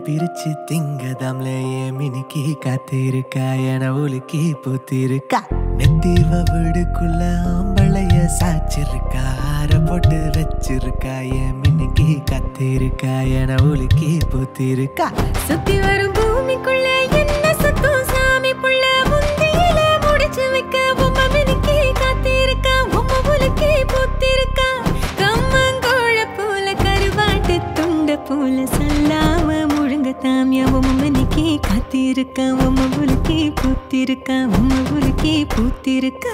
பிரிச்சு திங்கதாம்ல என் மினுக்கி காத்திருக்கா என உலுக்கி பூத்திருக்கா நெத்திவ வீடுக்குள்ள ஆம்பளைய சாச்சிருக்கா ஆற போட்டு வச்சிருக்கா என் மினுக்கி காத்திருக்கா என உலுக்கி பூத்திருக்கா சுத்தி வரும் பூமிக்குள்ள என்ன சத்தம் சாமி புள்ள முந்தியில முடிச்சு வைக்க உம்ம மினுக்கி காத்திருக்கா உம்ம புலுக்கி பூத்திருக்கா கம்மங்கோழ போல கருவாட்டு துண்ட போல சொல்லாம முழுங்க தாமியா உம்ம மினுக்கி காத்திருக்கா உம்ம புலுக்கி பூத்திருக்கா உம்ம புலுக்கி பூத்திருக்கா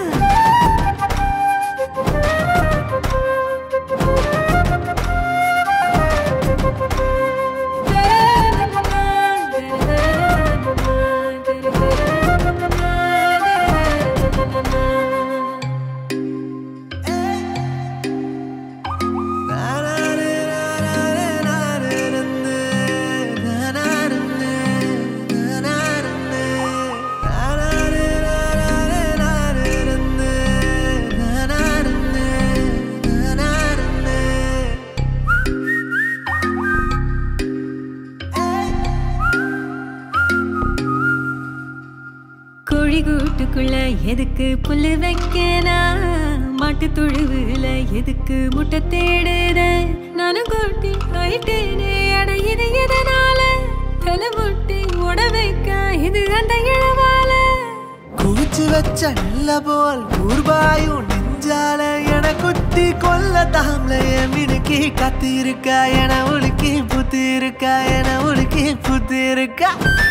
கோழி கூட்டுக்குள்ள எதுக்கு புல்லு வைக்கனா மாட்டு தொழுவுல எதுக்கு முட்டை தேடுத நானும் கூட்டி ஆயிட்டேனே அட இது எதனால தலை முட்டி உட வைக்க இது அந்த இளவால குவிச்சு வச்ச நல்ல போல் ஊர்பாயும் நெஞ்சால என குத்தி கொல்ல தாம்ல என் மினுக்கி கத்திருக்கா என உலுக்கி புத்திருக்கா என உலுக்கி புத்திருக்கா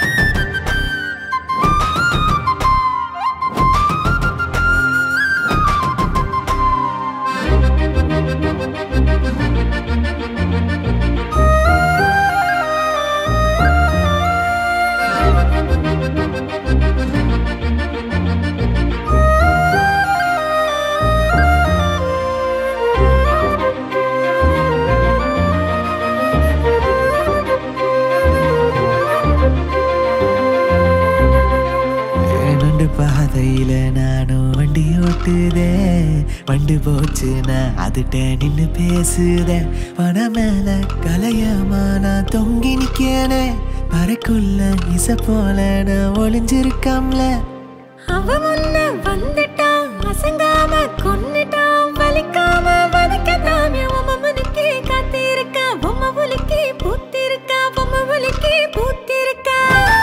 நண்டு பாதையில நானும் வண்டி ஓட்டுதேன் வண்டு போச்சுன்னா அதுட்ட நின்னு பேசுதேன் பண மேல கலையமா நான் தொங்கி நிக்கேனே பறக்குள்ள இச போல நான் ஒளிஞ்சிருக்கம்ல அவ முன்ன வந்துட்டான் அசங்காம கொன்னுட்டான் வலிக்காம வதக்கதாம உம்ம முனுக்கி காத்திருக்கா உம்ம புலுக்கி பூத்திருக்கா உம்ம புலுக்கி பூத்திருக்கா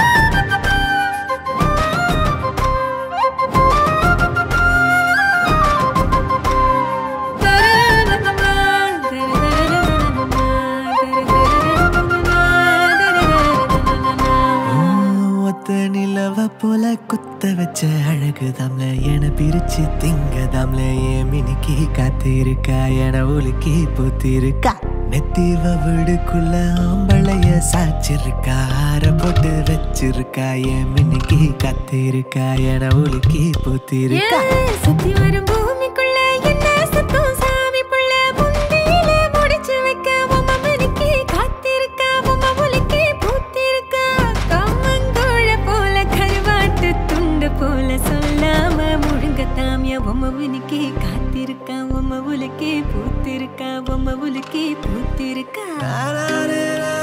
ஓ, ஒத்த நிலவ போல குத்த வச்ச அழகு தாம்ல என பிரிச்சு திங்க தாம்ல என் மினுக்கி காத்திருக்கா என உலுக்கி பூத்திருக்கா நெத்திவ வீடுக்குள்ள ஆம்பளைய சாச்சிருக்கா ஆற போட்டு வச்சிருக்கா என் மினுக்கி காத்திருக்கா என உலுக்கி பூத்திருக்கா ஏன் சுத்தி வரும் பூமிக்குள்ள என்ன சத்தம் சாமி புள்ள முந்தியில முடிச்சு வைக்க உம்ம மினுக்கி காத்திருக்கா உம்ம புலுக்கி பூத்திருக்கா கம்மங்கோழ போல கருவாட்டு துண்டு போல சொல்லாம முழுங்க தாமியா உம்ம மினுக்கி காத்திருக்கா உம்ம புலுக்கி பூத்திருக்கா உம்ம புலுக்கி பூத்திருக்கா நானாரே